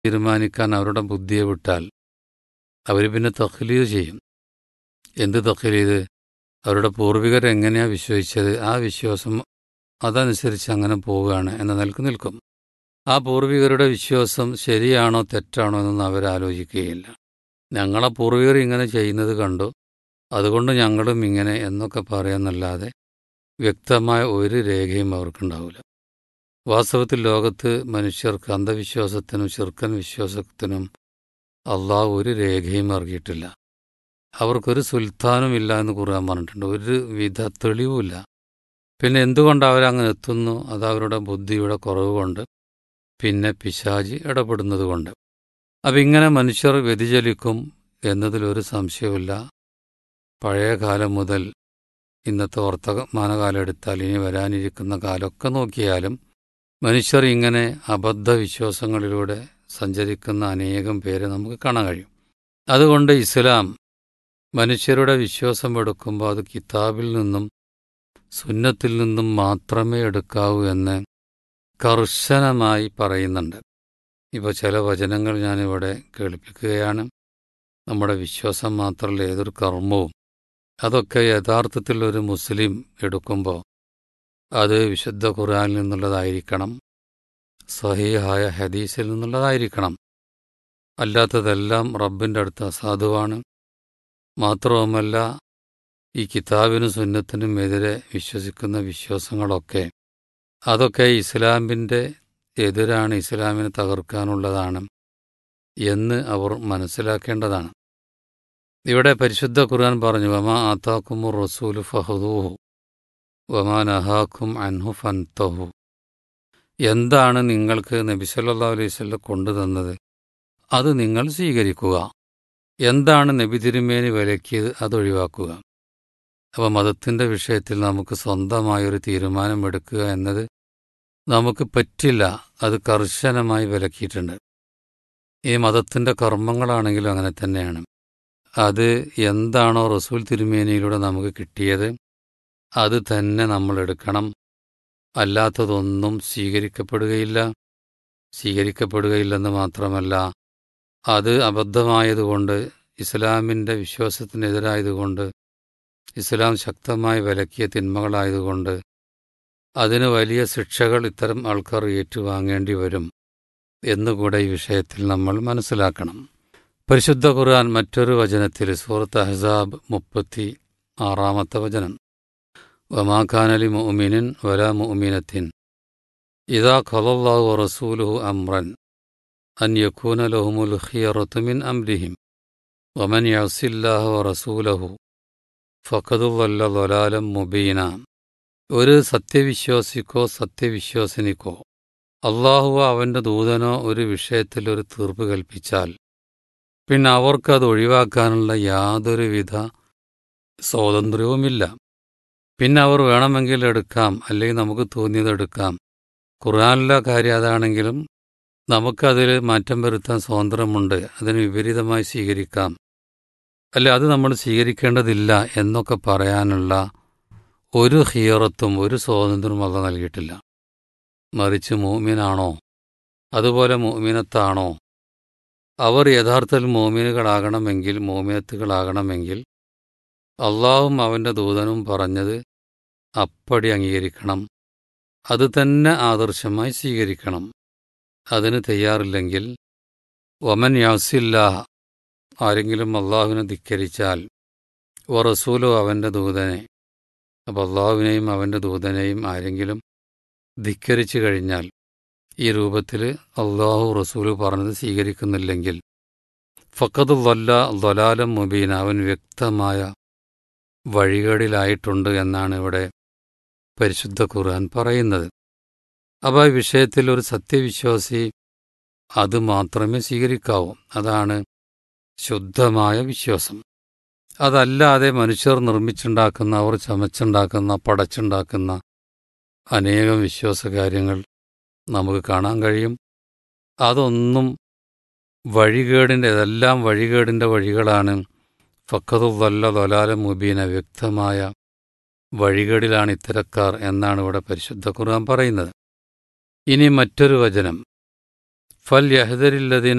തീരുമാനിക്കാൻ അവരുടെ ബുദ്ധിയെ വിട്ടാൽ അവർ പിന്നെ തഖ്ലീദ് ചെയ്യും എന്ത് തഖ്ലീദ് അവരുടെ പൂർവികർ എങ്ങനെയാണ് വിശ്വസിച്ചത് ആ വിശ്വാസം അതനുസരിച്ച് അങ്ങനെ പോവുകയാണ് എന്ന നിലക്ക് നിൽക്കും ആ പൂർവികരുടെ വിശ്വാസം ശരിയാണോ തെറ്റാണോ എന്നൊന്നും അവരാലോചിക്കുകയില്ല ഞങ്ങളെ പൂർവികർ ഇങ്ങനെ ചെയ്യുന്നത് കണ്ടു അതുകൊണ്ട് ഞങ്ങളും ഇങ്ങനെ എന്നൊക്കെ പറയാന്നല്ലാതെ വ്യക്തമായ ഒരു രേഖയും അവർക്കുണ്ടാവില്ല വാസ്തവത്തിൽ ലോകത്ത് മനുഷ്യർക്ക് അന്ധവിശ്വാസത്തിനും ചെറുക്കൻ വിശ്വാസത്തിനും അള്ളാഹ് ഒരു രേഖയും ഇറക്കിയിട്ടില്ല അവർക്കൊരു സുൽത്താനും ഇല്ല എന്ന് ഖുർആൻ പറഞ്ഞിട്ടുണ്ട് ഒരു വിധ തെളിവുമില്ല പിന്നെ എന്തുകൊണ്ട് അവരങ്ങനെ എത്തുന്നു അത് അവരുടെ ബുദ്ധിയുടെ കുറവ് കൊണ്ട് പിന്നെ പിശാജി ഇടപെടുന്നത് കൊണ്ട് അപ്പം ഇങ്ങനെ മനുഷ്യർ വ്യതിചലിക്കും എന്നതിലൊരു സംശയവുമില്ല പഴയ കാലം മുതൽ ഇന്നത്തെ വർത്തമാനകാലം എടുത്താൽ ഇനി വരാനിരിക്കുന്ന കാലമൊക്കെ നോക്കിയാലും മനുഷ്യർ ഇങ്ങനെ അബദ്ധ വിശ്വാസങ്ങളിലൂടെ സഞ്ചരിക്കുന്ന അനേകം പേരെ നമുക്ക് കാണാൻ കഴിയും അതുകൊണ്ട് ഇസ്ലാം മനുഷ്യരുടെ വിശ്വാസം എടുക്കുമ്പോൾ അത് കിതാബിൽ നിന്നും സുന്നത്തിൽ നിന്നും മാത്രമേ എടുക്കാവൂ എന്ന് കർശനമായി പറയുന്നുണ്ട് ഇപ്പോൾ ചില വചനങ്ങൾ ഞാനിവിടെ കേൾപ്പിക്കുകയാണ് നമ്മുടെ വിശ്വാസം മാത്രമല്ല ഏതൊരു കർമ്മവും അതൊക്കെ യഥാർത്ഥത്തിൽ ഒരു മുസ്ലിം എടുക്കുമ്പോൾ അത് വിശുദ്ധ ഖുർആനിൽ നിന്നുള്ളതായിരിക്കണം സഹീഹായ ഹദീസിൽ നിന്നുള്ളതായിരിക്കണം അല്ലാത്തതെല്ലാം റബ്ബിൻ്റെ അടുത്ത് അസാധുവാണ് മാത്രവുമല്ല ഈ കിതാബിനും സുന്നത്തിനും എതിരെ വിശ്വസിക്കുന്ന വിശ്വാസങ്ങളൊക്കെ അതൊക്കെ ഇസ്ലാമിൻ്റെ എതിരാണ് ഇസ്ലാമിനെ തകർക്കാനുള്ളതാണ് എന്ന് അവർ മനസ്സിലാക്കേണ്ടതാണ് ഇവിടെ പരിശുദ്ധ ഖുർആൻ പറഞ്ഞു വമാ ആത്താക്കുമു റസൂലു ഫഹദൂഹു വമാ നഹാക്കും അൻഹു ഫൻതഹു എന്താണ് നിങ്ങൾക്ക് നബി സല്ലല്ലാഹു അലൈഹി വസല്ലം കൊണ്ടുതന്നത് അത് നിങ്ങൾ സ്വീകരിക്കുക എന്താണ് നബി തിരുമേനി വിലക്കിയത് അതൊഴിവാക്കുക അപ്പോൾ മതത്തിൻ്റെ വിഷയത്തിൽ നമുക്ക് സ്വന്തമായൊരു തീരുമാനമെടുക്കുക എന്നത് നമുക്ക് പറ്റില്ല അത് കർശനമായി വിലക്കിയിട്ടുണ്ട് ഈ മതത്തിൻ്റെ കർമ്മങ്ങളാണെങ്കിലും അങ്ങനെ തന്നെയാണ് അത് എന്താണോ റസൂൽ തിരുമേനിയിലൂടെ നമുക്ക് കിട്ടിയത് അത് തന്നെ നമ്മൾ എടുക്കണം അല്ലാത്തതൊന്നും സ്വീകരിക്കപ്പെടുകയില്ല സ്വീകരിക്കപ്പെടുകയില്ലെന്ന് മാത്രമല്ല അത് അബദ്ധമായതുകൊണ്ട് ഇസ്ലാമിൻ്റെ വിശ്വാസത്തിനെതിരായതുകൊണ്ട് ഇസ്ലാം ശക്തമായി വിലക്കിയ തിന്മകളായതുകൊണ്ട് അതിന് വലിയ ശിക്ഷകൾ ഇത്തരം ആൾക്കാർ ഏറ്റുവാങ്ങേണ്ടി വരും എന്നുകൂടെ ഈ വിഷയത്തിൽ നമ്മൾ മനസ്സിലാക്കണം പരിശുദ്ധ ഖുർആൻ മറ്റൊരു വചനത്തിൽ സൂറത്ത് അഹ്സാബ് മുപ്പത്തി ആറാമത്തെ വചനം വമാഖാനലി മുഅ്മിനിൻ വല മുഅ്മിനത്തിൻ ഇതാ ഖലല്ലാഹു റസൂലുഹു അംറൻ അൻ യക്കൂന ലഹുമുൽ ഖിയറത്തു മിൻ അംരിഹിം വമൻ യസില്ലാഹു വറസൂലഹു ഫഖദു വല്ല ضലാലം മുബീന ഒരു സത്യവിശ്വാസിക്കോ സത്യവിശ്വാസിനിക്കോ അള്ളാഹുവോ അവൻ്റെ ദൂതനോ ഒരു വിഷയത്തിൽ ഒരു തീർപ്പ് കൽപ്പിച്ചാൽ പിന്നെ അവർക്കത് ഒഴിവാക്കാനുള്ള യാതൊരുവിധ സ്വാതന്ത്ര്യവുമില്ല പിന്നെ അവർ വേണമെങ്കിൽ എടുക്കാം അല്ലെങ്കിൽ നമുക്ക് തോന്നിയത് എടുക്കാം ഖുർആാനിലെ കാര്യം അതാണെങ്കിലും നമുക്കതിൽ മാറ്റം വരുത്താൻ സ്വാതന്ത്ര്യമുണ്ട് അതിന് വിപരീതമായി സ്വീകരിക്കാം അല്ല അത് നമ്മൾ സ്വീകരിക്കേണ്ടതില്ല എന്നൊക്കെ പറയാനുള്ള ഒരു ഹിയറത്തും ഒരു സ്വാതന്ത്ര്യവും അല്ല നൽകിയിട്ടില്ല മറിച്ച് മോമിനാണോ അതുപോലെ മോമിനത്താണോ അവർ യഥാർത്ഥത്തിൽ മോമിനുകളാകണമെങ്കിൽ മോമിനത്തുകളാകണമെങ്കിൽ അള്ളാഹും അവൻ്റെ ദൂതനും പറഞ്ഞത് അപ്പടി അംഗീകരിക്കണം അത് തന്നെ ആദർശമായി സ്വീകരിക്കണം അതിന് തയ്യാറില്ലെങ്കിൽ ഒമൻ യാസില്ലാഹ ആരെങ്കിലും അള്ളാഹുവിനെ ധിക്കരിച്ചാൽ ഓ റസൂലോ അവൻ്റെ ദൂതനെ അപ്പോൾ അള്ളാഹുവിനെയും അവൻ്റെ ദൂതനെയും ആരെങ്കിലും ധിക്കരിച്ചു കഴിഞ്ഞാൽ ഈ രൂപത്തിൽ അള്ളാഹു റസൂല് പറഞ്ഞത് സ്വീകരിക്കുന്നില്ലെങ്കിൽ ഫക്കത് വല്ല ദ്വലാലം മുബീൻ അവൻ വ്യക്തമായ വഴികളിലായിട്ടുണ്ട് എന്നാണ് ഇവിടെ പരിശുദ്ധ ഖുർആൻ പറയുന്നത് അപ്പോൾ ഈ വിഷയത്തിൽ ഒരു സത്യവിശ്വാസി അത് മാത്രമേ സ്വീകരിക്കാവൂ അതാണ് ശുദ്ധമായ വിശ്വാസം അതല്ലാതെ മനുഷ്യർ നിർമ്മിച്ചുണ്ടാക്കുന്ന അവർ ചമച്ചുണ്ടാക്കുന്ന പടച്ചുണ്ടാക്കുന്ന അനേകം വിശ്വാസകാര്യങ്ങൾ നമുക്ക് കാണാൻ കഴിയും അതൊന്നും വഴികേടിൻ്റെ ഇതെല്ലാം വഴികേടിൻ്റെ വഴികളാണ് ഫക്കതുവല്ല തൊലാല മുബീന വ്യക്തമായ വഴികേടിലാണ് ഇത്തരക്കാർ എന്നാണ് ഇവിടെ പരിശുദ്ധ ഖുർആൻ പറയുന്നത് ഇനി മറ്റൊരു വചനം ഫൽ യഹദരില്ലതിന